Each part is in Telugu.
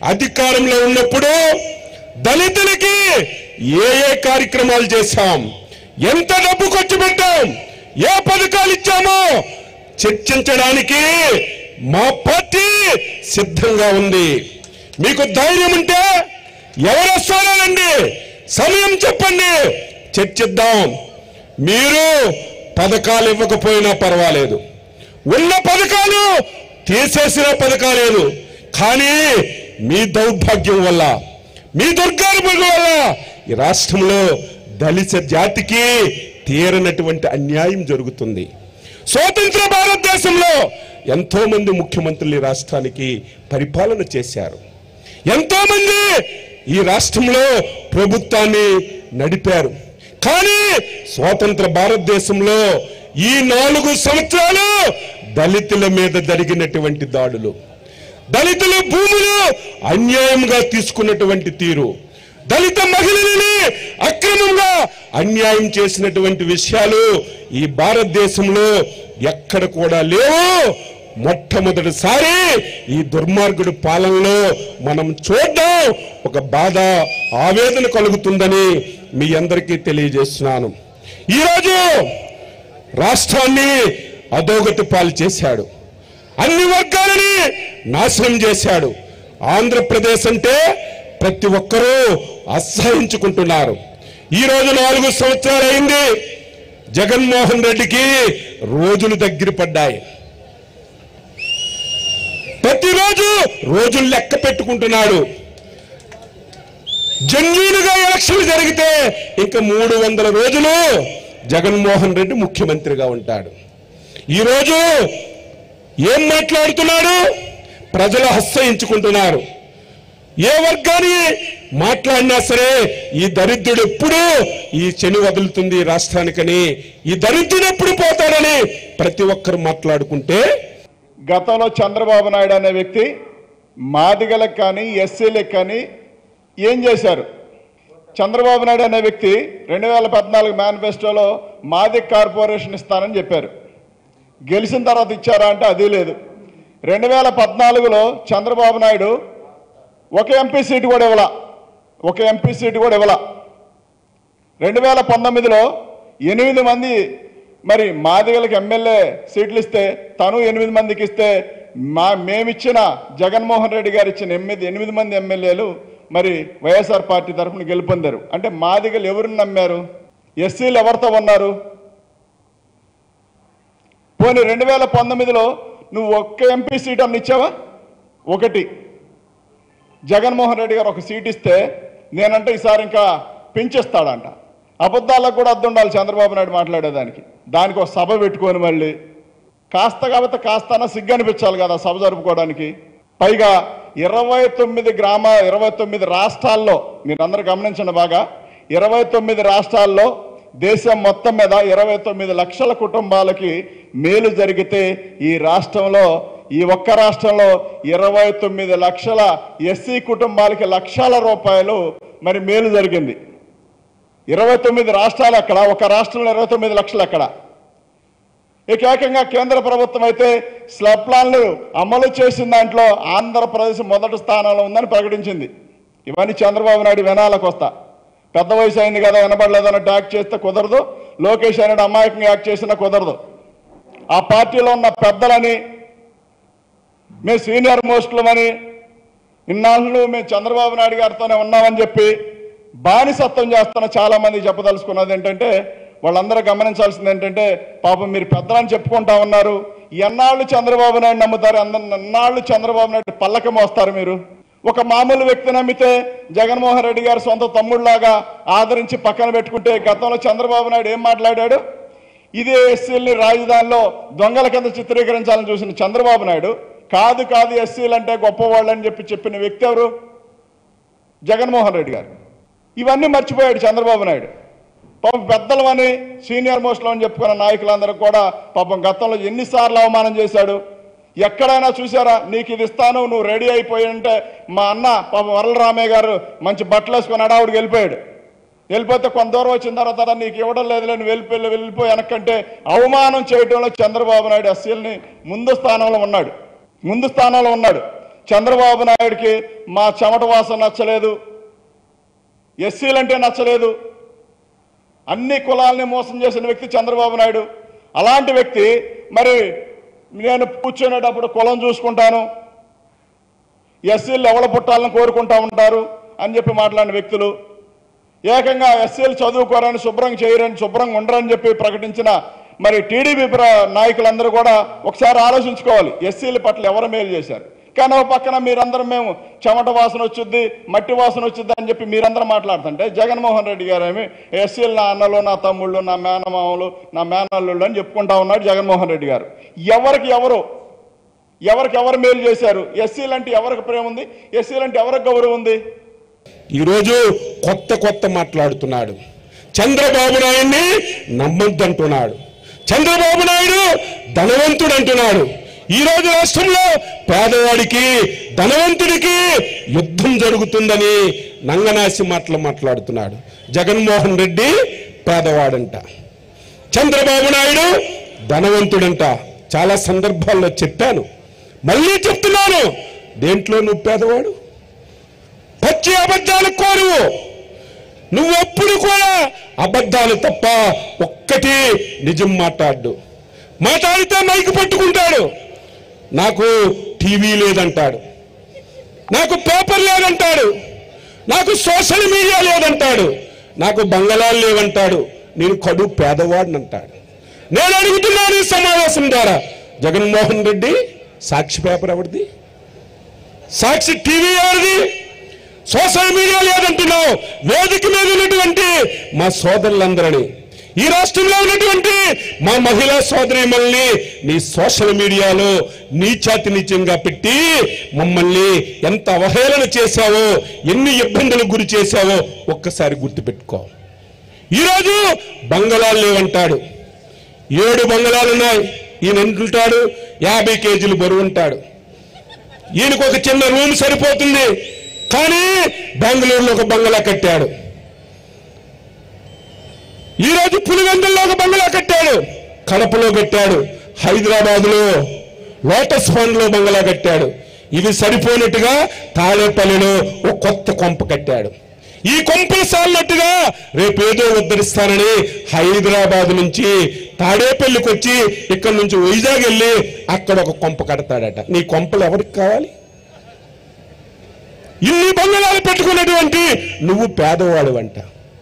అధికారంలో ఉన్నప్పుడు దళితులకి ఏ ఏ కార్యక్రమాలు చేశాం ఎంత డబ్బు ఖర్చు పెట్టాం ఏ పథకాలు ఇచ్చామో చర్చించడానికి మా పార్టీ సిద్ధంగా ఉంది మీకు ధైర్యం ఉంటే ఎవరు వస్తారండి సమయం చెప్పండి చర్చిద్దాం మీరు పథకాలు ఇవ్వకపోయినా పర్వాలేదు ఉన్న పథకాలు తీసేసిన పథకాలేదు కానీ మీ దౌర్భాగ్యం వల్ల మీ దుర్గార్భం వల్ల ఈ రాష్ట్రంలో దళిత జాతికి తీరనటువంటి అన్యాయం జరుగుతుంది స్వతంత్ర భారతదేశంలో ఎంతో మంది ముఖ్యమంత్రులు ఈ రాష్ట్రానికి పరిపాలన చేశారు ఎంతో మంది ఈ రాష్ట్రంలో ప్రభుత్వాన్ని నడిపారు కానీ స్వాతంత్ర భారతదేశంలో ఈ నాలుగు సంవత్సరాలు దళితుల మీద జరిగినటువంటి దాడులు దళితుల భూములు అన్యాయంగా తీసుకున్నటువంటి తీరు దళిత మహిళలని అక్రమంగా అన్యాయం చేసినటువంటి విషయాలు ఈ భారతదేశంలో ఎక్కడ కూడా లేవు మొట్టమొదటిసారి ఈ దుర్మార్గుడి పాలనలో మనం చూడడం ఒక బాధ ఆవేదన కలుగుతుందని మీ అందరికీ తెలియజేస్తున్నాను ఈరోజు రాష్ట్రాన్ని అధోగతి పాలు చేశాడు అన్ని వర్గాలని నాశనం చేశాడు ఆంధ్రప్రదేశ్ అంటే ప్రతి ఒక్కరూ అసహించుకుంటున్నారు ఈ రోజు నాలుగు సంవత్సరాలు అయింది జగన్మోహన్ రెడ్డికి రోజులు దగ్గర పడ్డాయి ప్రతిరోజు రోజులు లెక్క పెట్టుకుంటున్నాడు జన్యులుగా ఎలక్షన్లు జరిగితే ఇంకా మూడు వందల రోజులు జగన్మోహన్ రెడ్డి ముఖ్యమంత్రిగా ఉంటాడు ఈరోజు ఏం మాట్లాడుతున్నాడు ప్రజలు హస్తయించుకుంటున్నారు ఏ వర్గాన్ని మాట్లాడినా సరే ఈ దరిద్రుడు ఎప్పుడు ఈ శని వదులుతుంది ఈ రాష్ట్రానికని ఈ దరిద్రుడు ఎప్పుడు పోతాడని ప్రతి ఒక్కరు మాట్లాడుకుంటే గతంలో చంద్రబాబు నాయుడు అనే వ్యక్తి మాదిగలకు కానీ ఎస్సీలకు కానీ ఏం చేశారు చంద్రబాబు నాయుడు అనే వ్యక్తి రెండు వేల పద్నాలుగు మేనిఫెస్టోలో మాదిక్ కార్పొరేషన్ ఇస్తానని చెప్పారు గెలిచిన తర్వాత ఇచ్చారా అంటే అది లేదు రెండు వేల పద్నాలుగులో చంద్రబాబు నాయుడు ఒక ఎంపీ సీటు కూడా ఇవ్వాల ఒక ఎంపీ సీటు కూడా ఇవ్వాల రెండు వేల పంతొమ్మిదిలో ఎనిమిది మంది మరి మాదిగలకు ఎమ్మెల్యే సీట్లు ఇస్తే తను ఎనిమిది మందికి ఇస్తే మా మేమిచ్చిన జగన్మోహన్ రెడ్డి గారు ఇచ్చిన ఎనిమిది ఎనిమిది మంది ఎమ్మెల్యేలు మరి వైఎస్ఆర్ పార్టీ తరఫున గెలుపొందారు అంటే మాదిగలు ఎవరిని నమ్మారు ఎస్సీలు ఎవరితో ఉన్నారు పోనీ రెండు వేల పంతొమ్మిదిలో నువ్వు ఒక్క ఎంపీ సీట్ అన్న ఇచ్చావా ఒకటి జగన్మోహన్ రెడ్డి గారు ఒక సీట్ ఇస్తే నేనంటే ఈసారి ఇంకా పెంచేస్తాడంట అబద్ధాలకు కూడా అర్థం ఉండాలి చంద్రబాబు నాయుడు మాట్లాడేదానికి దానికి ఒక సభ పెట్టుకొని మళ్ళీ కాస్త కాబట్టి కాస్తన సిగ్గు అనిపించాలి కదా సభ జరుపుకోవడానికి పైగా ఇరవై తొమ్మిది గ్రామ ఇరవై తొమ్మిది రాష్ట్రాల్లో మీరందరూ గమనించండి బాగా ఇరవై తొమ్మిది రాష్ట్రాల్లో దేశం మొత్తం మీద ఇరవై తొమ్మిది లక్షల కుటుంబాలకి మేలు జరిగితే ఈ రాష్ట్రంలో ఈ ఒక్క రాష్ట్రంలో ఇరవై తొమ్మిది లక్షల ఎస్సీ కుటుంబాలకి లక్షల రూపాయలు మరి మేలు జరిగింది ఇరవై తొమ్మిది రాష్ట్రాలు అక్కడ ఒక రాష్ట్రంలో ఇరవై తొమ్మిది లక్షలు అక్కడ ఇక ఏకంగా కేంద్ర ప్రభుత్వం అయితే స్లబ్ ప్లాన్లు అమలు చేసిన దాంట్లో ఆంధ్రప్రదేశ్ మొదటి స్థానంలో ఉందని ప్రకటించింది ఇవన్నీ చంద్రబాబు నాయుడు వినాలకు వస్తా పెద్ద వయసు అయింది కదా వినబడలేదన్నట్టు యాక్ట్ చేస్తే కుదరదు లోకేష్ అనేది అమాయకంగా యాక్ట్ చేసినా కుదరదు ఆ పార్టీలో ఉన్న పెద్దలని మేము సీనియర్ మోస్టులమని ఇన్నాళ్ళు మేము చంద్రబాబు నాయుడు గారితోనే ఉన్నామని చెప్పి బానిసత్వం చేస్తున్న చాలా మంది చెప్పదలుచుకున్నది ఏంటంటే వాళ్ళందరూ గమనించాల్సింది ఏంటంటే పాపం మీరు పెద్దలని చెప్పుకుంటా ఉన్నారు ఎన్నాళ్ళు చంద్రబాబు నాయుడు నమ్ముతారు అందరు ఎన్నాళ్ళు చంద్రబాబు నాయుడు పల్లకి మోస్తారు మీరు ఒక మామూలు వ్యక్తి నమ్మితే జగన్మోహన్ రెడ్డి గారు సొంత తమ్ముళ్లాగా ఆదరించి పక్కన పెట్టుకుంటే గతంలో చంద్రబాబు నాయుడు ఏం మాట్లాడాడు ఇదే ఎస్సీలని రాజధానిలో దొంగల కింద చిత్రీకరించాలని చూసిన చంద్రబాబు నాయుడు కాదు కాదు ఎస్సీలు అంటే గొప్పవాళ్ళు అని చెప్పి చెప్పిన వ్యక్తి ఎవరు జగన్మోహన్ రెడ్డి గారు ఇవన్నీ మర్చిపోయాడు చంద్రబాబు నాయుడు పాపం పెద్దలమని సీనియర్ మోస్ట్లు అని చెప్పుకున్న నాయకులందరూ కూడా పాపం గతంలో ఎన్నిసార్లు అవమానం చేశాడు ఎక్కడైనా చూసారా నీకు ఇది ఇస్తాను నువ్వు రెడీ అయిపోయి అంటే మా అన్న పాపం వరలరామయ్య గారు మంచి బట్టలు వేసుకొని అడావుడికి వెళ్ళిపోయాడు వెళ్ళిపోతే కొంత దూరం వచ్చిన తర్వాత నీకు ఇవ్వడం లేదులే నువ్వు వెళ్ళిపోయి వెళ్ళిపోయి వెనక్కంటే అవమానం చేయడంలో చంద్రబాబు నాయుడు ఎస్సీలని ముందు స్థానంలో ఉన్నాడు ముందు స్థానంలో ఉన్నాడు చంద్రబాబు నాయుడికి మా చెమట వాసన నచ్చలేదు ఎస్సీలంటే నచ్చలేదు అన్ని కులాలని మోసం చేసిన వ్యక్తి చంద్రబాబు నాయుడు అలాంటి వ్యక్తి మరి నేను కూర్చునేటప్పుడు కులం చూసుకుంటాను ఎస్సీలు ఎవడ పుట్టాలని కోరుకుంటా ఉంటారు అని చెప్పి మాట్లాడిన వ్యక్తులు ఏకంగా ఎస్సీలు చదువుకోరని శుభ్రం చేయరని శుభ్రంగా ఉండరని చెప్పి ప్రకటించిన మరి టీడీపీ ప్ర- నాయకులందరూ కూడా ఒకసారి ఆలోచించుకోవాలి ఎస్సీల పట్ల ఎవరు మేలు చేశారు కానీ ఒక పక్కన మీరందరూ మేము చెమట వాసన వచ్చుద్ది మట్టి వాసన వచ్చుద్ది అని చెప్పి మీరందరూ మాట్లాడుతుంటే జగన్మోహన్ రెడ్డి గారు ఏమి ఎస్సీలు నా అన్నలు నా తమ్ముళ్ళు నా మేనమామలు నా మేనల్లుళ్ళు అని చెప్పుకుంటా ఉన్నాడు జగన్మోహన్ రెడ్డి గారు ఎవరికి ఎవరు ఎవరికి ఎవరు మేలు చేశారు ఎస్సీలు అంటే ఎవరికి ప్రేమ ఉంది ఎస్సీలు అంటే ఎవరికి గౌరవం ఉంది ఈరోజు కొత్త కొత్త మాట్లాడుతున్నాడు చంద్రబాబు నాయుడిని నమ్మొద్దంటున్నాడు చంద్రబాబు నాయుడు ధనవంతుడు అంటున్నాడు ఈ రోజు రాష్ట్రంలో పేదవాడికి ధనవంతుడికి యుద్ధం జరుగుతుందని నంగనాసి మాటలు మాట్లాడుతున్నాడు జగన్మోహన్ రెడ్డి పేదవాడంట చంద్రబాబు నాయుడు ధనవంతుడంట చాలా సందర్భాల్లో చెప్పాను మళ్ళీ చెప్తున్నాను దేంట్లో నువ్వు పేదవాడు పచ్చి అబద్ధాలు కోరువు నువ్వెప్పుడు కూడా అబద్ధాలు తప్ప ఒక్కటి నిజం మాట్లాడు మాట్లాడితే మైకు పట్టుకుంటాడు నాకు టీవీ లేదంటాడు నాకు పేపర్ లేదంటాడు నాకు సోషల్ మీడియా లేదంటాడు నాకు బంగళాలు లేవంటాడు నేను కడు పేదవాడిని అంటాడు నేను అడుగుతున్నాను ఈ సమావేశం ద్వారా జగన్మోహన్ రెడ్డి సాక్షి పేపర్ ఎవరిది సాక్షి టీవీ ఎవరిది సోషల్ మీడియా లేదంటున్నావు వేదిక మీద ఉన్నటువంటి మా సోదరులందరినీ ఈ రాష్ట్రంలో ఉన్నటువంటి మా మహిళా సోదరిమల్ని నీ సోషల్ మీడియాలో నీచాతి నీచంగా పెట్టి మమ్మల్ని ఎంత అవహేళన చేశావో ఎన్ని ఇబ్బందులకు గురి చేశావో ఒక్కసారి గుర్తుపెట్టుకో ఈరోజు బంగళాలు లేవంటాడు ఏడు బంగళాలు ఉన్నాయి ఈయన అంటుంటాడు యాభై కేజీలు బరువు ఉంటాడు ఈయనకు ఒక చిన్న రూమ్ సరిపోతుంది కానీ బెంగళూరులో ఒక బంగళా కట్టాడు ఈరోజు పులివెందుల్లో ఒక బంగళా కట్టాడు కడపలో కట్టాడు హైదరాబాద్లో లోటస్ ఫండ్ లో బంగళా కట్టాడు ఇవి సరిపోయినట్టుగా తాళేపల్లిలో ఒక కొత్త కొంప కట్టాడు ఈ కొంపలు సాలినట్టుగా రేపేదో ఉద్ధరిస్తానని హైదరాబాద్ నుంచి తాడేపల్లికి వచ్చి ఇక్కడ నుంచి వైజాగ్ వెళ్ళి అక్కడ ఒక కొంప కడతాడట నీ కొంపలు ఎవరికి కావాలి ఇన్ని బంగళాలు పెట్టుకున్నటువంటి నువ్వు పేదవాడు అంట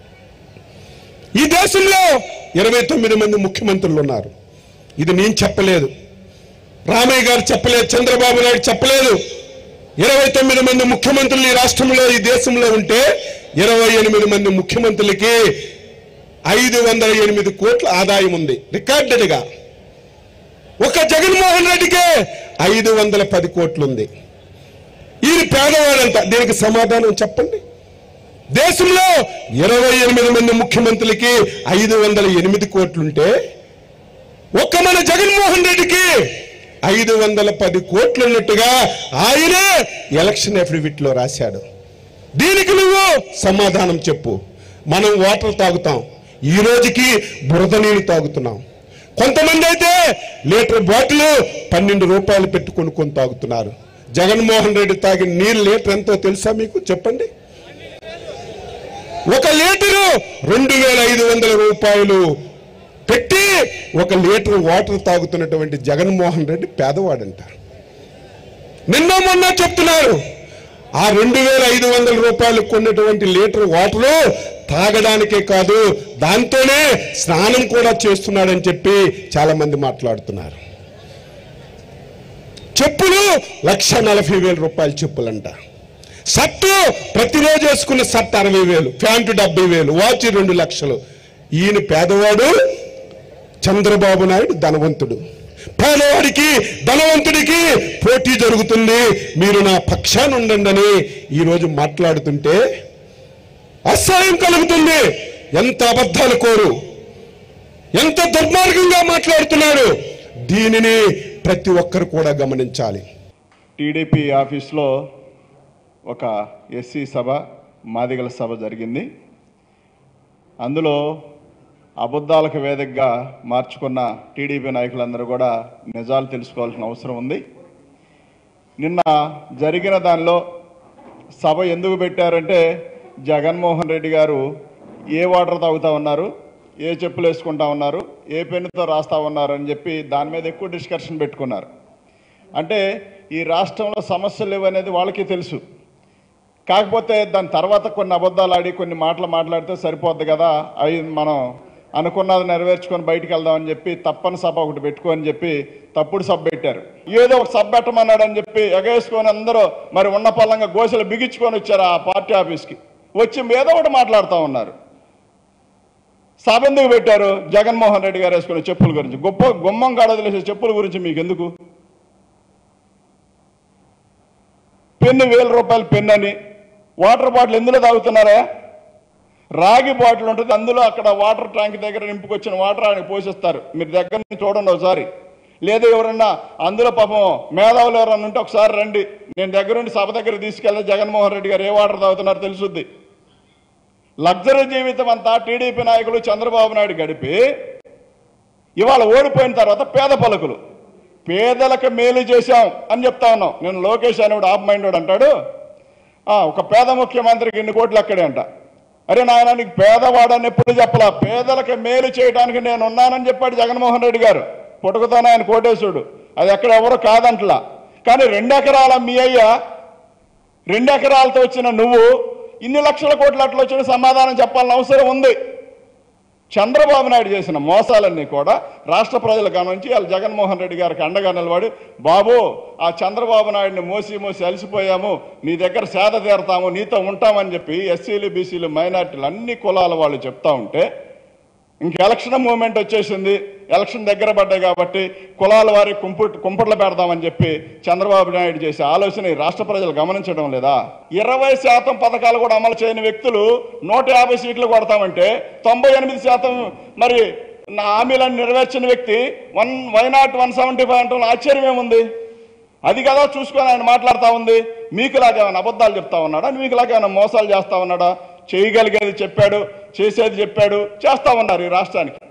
ఈ దేశంలో ఇరవై తొమ్మిది మంది ముఖ్యమంత్రులు ఉన్నారు ఇది నేను చెప్పలేదు రామయ్య గారు చెప్పలేదు చంద్రబాబు నాయుడు చెప్పలేదు ఇరవై తొమ్మిది మంది ముఖ్యమంత్రులు ఈ రాష్ట్రంలో ఈ దేశంలో ఉంటే ఇరవై ఎనిమిది మంది ముఖ్యమంత్రులకి ఐదు వందల ఎనిమిది కోట్ల ఆదాయం ఉంది రికార్డెడ్గా ఒక జగన్మోహన్ రెడ్డికే ఐదు వందల పది కోట్లు ఉంది ఈయన పేదవాడంట దీనికి సమాధానం చెప్పండి దేశంలో ఇరవై ఎనిమిది మంది ముఖ్యమంత్రులకి ఐదు వందల ఎనిమిది కోట్లుంటే ఒక్క మన జగన్మోహన్ రెడ్డికి ఐదు వందల పది కోట్లు ఉన్నట్టుగా ఆయనే ఎలక్షన్ అఫిడవిట్ లో రాశాడు దీనికి నువ్వు సమాధానం చెప్పు మనం వాటర్ తాగుతాం ఈ రోజుకి బురద నీళ్ళు తాగుతున్నాం కొంతమంది అయితే లీటర్ బాటిల్ పన్నెండు రూపాయలు పెట్టి కొనుక్కొని తాగుతున్నారు జగన్మోహన్ రెడ్డి తాగిన నీరు లీటర్ ఎంతో తెలుసా మీకు చెప్పండి ఒక లీటరు రెండు వేల ఐదు వందల రూపాయలు పెట్టి ఒక లీటర్ వాటర్ తాగుతున్నటువంటి జగన్మోహన్ రెడ్డి పేదవాడంట నిన్న మొన్న చెప్తున్నారు ఆ రెండు వేల ఐదు వందల రూపాయలు కొన్నటువంటి లీటర్ వాటరు తాగడానికే కాదు దాంతోనే స్నానం కూడా చేస్తున్నాడని చెప్పి చాలా మంది మాట్లాడుతున్నారు చెప్పులు లక్ష నలభై వేల రూపాయల చెప్పులంట షర్టు ప్రతిరోజు వేసుకున్న షర్ట్ అరవై వేలు ప్యాంటు డెబ్బై వేలు వాచ్ రెండు లక్షలు ఈయన పేదవాడు చంద్రబాబు నాయుడు ధనవంతుడు పేదవాడికి ధనవంతుడికి పోటీ జరుగుతుంది మీరు నా పక్షాన ఉండండి అని ఈరోజు మాట్లాడుతుంటే అసహ్యం కలుగుతుంది ఎంత అబద్ధాలు కోరు ఎంత దుర్మార్గంగా మాట్లాడుతున్నాడు దీనిని ప్రతి ఒక్కరు కూడా గమనించాలి టీడీపీ ఆఫీస్లో ఒక ఎస్సీ సభ మాదిగల సభ జరిగింది అందులో అబద్ధాలకు వేదికగా మార్చుకున్న టీడీపీ నాయకులందరూ కూడా నిజాలు తెలుసుకోవాల్సిన అవసరం ఉంది నిన్న జరిగిన దానిలో సభ ఎందుకు పెట్టారంటే జగన్మోహన్ రెడ్డి గారు ఏ వాటర్ తాగుతా ఉన్నారు ఏ చెప్పులు వేసుకుంటా ఉన్నారు ఏ పెన్నుతో రాస్తా ఉన్నారు అని చెప్పి దాని మీద ఎక్కువ డిస్కషన్ పెట్టుకున్నారు అంటే ఈ రాష్ట్రంలో సమస్యలు లేవనేది వాళ్ళకి తెలుసు కాకపోతే దాని తర్వాత కొన్ని అబద్ధాలు ఆడి కొన్ని మాటలు మాట్లాడితే సరిపోద్ది కదా అవి మనం అనుకున్నది నెరవేర్చుకొని బయటికి వెళ్దామని చెప్పి తప్పని సభ ఒకటి పెట్టుకోని చెప్పి తప్పుడు సభ పెట్టారు ఏదో ఒక సభ పెట్టమన్నాడని చెప్పి ఎగేసుకొని అందరూ మరి ఉన్న పల్లంగా గోసలు బిగించుకొని వచ్చారు ఆ పార్టీ ఆఫీస్కి వచ్చి ఏదో ఒకటి మాట్లాడుతూ ఉన్నారు సభ ఎందుకు పెట్టారు జగన్మోహన్ రెడ్డి గారు వేసుకునే చెప్పుల గురించి గొప్ప గుమ్మం కాడదిలేసే చెప్పుల గురించి మీకు ఎందుకు పెన్ను వేల రూపాయల పెన్ను అని వాటర్ బాటిల్ ఎందులో తాగుతున్నారా రాగి బాటిల్ ఉంటుంది అందులో అక్కడ వాటర్ ట్యాంక్ దగ్గర నింపుకొచ్చిన వాటర్ ఆయన పోషిస్తారు మీరు దగ్గర నుంచి చూడండి ఒకసారి లేదా ఎవరన్నా అందులో పాపం మేధావులు ఎవరన్నా ఉంటే ఒకసారి రండి నేను దగ్గరుండి సభ దగ్గర తీసుకెళ్తే జగన్మోహన్ రెడ్డి గారు ఏ వాటర్ తాగుతున్నారో తెలుసుద్ది లగ్జరీ జీవితం అంతా టీడీపీ నాయకులు చంద్రబాబు నాయుడు గడిపి ఇవాళ ఓడిపోయిన తర్వాత పేద పలుకులు పేదలకు మేలు చేశాం అని చెప్తా ఉన్నాం నేను లోకేష్ అనేవాడు ఆఫ్ మైండ్ అంటాడు "ఆ, ఒక పేద ముఖ్యమంత్రికి ఇన్ని కోట్లు అక్కడే అంట అరే నాయన నీకు పేదవాడని ఎప్పుడు చెప్పలా పేదలకు మేలు చేయడానికి నేను ఉన్నానని చెప్పాడు జగన్మోహన్ రెడ్డి గారు పుట్టుకతోనే ఆయన కోటేశుడు అది ఎక్కడ ఎవరు కాదంటలా కానీ రెండెకరాల మీ అయ్య రెండెకరాలతో వచ్చిన నువ్వు ఇన్ని లక్షల కోట్లు అట్లా వచ్చిన సమాధానం చెప్పాలని అవసరం ఉంది చంద్రబాబు నాయుడు చేసిన మోసాలన్నీ కూడా రాష్ట్ర ప్రజలు గమనించి వాళ్ళ జగన్మోహన్ రెడ్డి గారికి అండగా నిలబడి బాబు ఆ చంద్రబాబు నాయుడిని మోసి మోసి అలసిపోయాము నీ దగ్గర సేద తీరతాము నీతో ఉంటామని చెప్పి ఎస్సీలు బీసీలు మైనార్టీలు అన్ని కులాల వాళ్ళు చెప్తా ఉంటే ఇంక ఎలక్షన్ మూమెంట్ వచ్చేసింది ఎలక్షన్ దగ్గర పడ్డాయి కాబట్టి కులాల వారి కుంపు కుంపట్లు పెడదామని చెప్పి చంద్రబాబు నాయుడు చేసే ఆలోచన ఈ రాష్ట్ర ప్రజలు గమనించడం లేదా ఇరవై శాతం పథకాలు కూడా అమలు చేయని వ్యక్తులు నూట యాభై సీట్లు కొడతామంటే తొంభై ఎనిమిది శాతం మరి నా హామీలను నెరవేర్చిన వ్యక్తి one why not one seventy five అంటే ఆశ్చర్యం ఏముంది అది కదా చూసుకొని ఆయన మాట్లాడుతూ ఉంది మీకులాగా ఏమైనా అబద్ధాలు చెప్తా ఉన్నాడా మీకులాగా ఏమైనా మోసాలు చేస్తా ఉన్నాడా చేయగలిగేది చెప్పాడు చేసేది చెప్పాడు చేస్తా ఉన్నారు ఈ రాష్ట్రానికి